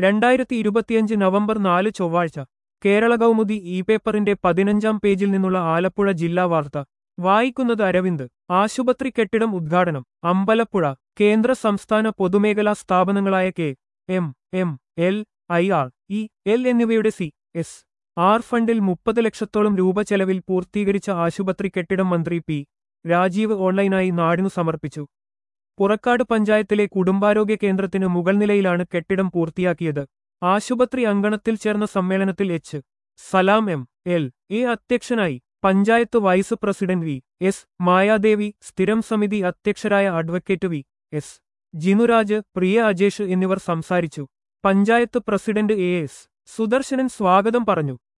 രണ്ടായിരത്തി ഇരുപത്തിയഞ്ച് നവംബർ നാല് ചൊവ്വാഴ്ച കേരള കൗമുദി ഇ പേപ്പറിന്റെ പതിനഞ്ചാം പേജിൽ നിന്നുള്ള ആലപ്പുഴ ജില്ലാ വാർത്ത വായിക്കുന്നത് അരവിന്ദ് ആശുപത്രി കെട്ടിടം ഉദ്ഘാടനം അമ്പലപ്പുഴ കേന്ദ്ര സംസ്ഥാന പൊതുമേഖലാ സ്ഥാപനങ്ങളായ K M M L I R E L എന്നിവയുടെ സി എസ് ആർ ഫണ്ടിൽ മുപ്പത് ലക്ഷത്തോളം രൂപ ചെലവിൽ പൂർത്തീകരിച്ച ആശുപത്രി കെട്ടിടം മന്ത്രി പി രാജീവ് ഓൺലൈനായി നാടിനു സമർപ്പിച്ചു പുറക്കാട് പഞ്ചായത്തിലെ കുടുംബാരോഗ്യ കേന്ദ്രത്തിന് മുകൾ നിലയിലാണ് കെട്ടിടം പൂർത്തിയാക്കിയത് ആശുപത്രി അങ്കണത്തിൽ ചേർന്ന സമ്മേളനത്തിൽ H Salam M L A അധ്യക്ഷനായി panchayat vice president V S Mayadevi സ്ഥിരം സമിതി അധ്യക്ഷരായ advocate V S Jinuraj Priya Ajesh എന്നിവർ സംസാരിച്ചു panchayat president A S Sudarsanan സ്വാഗതം പറഞ്ഞു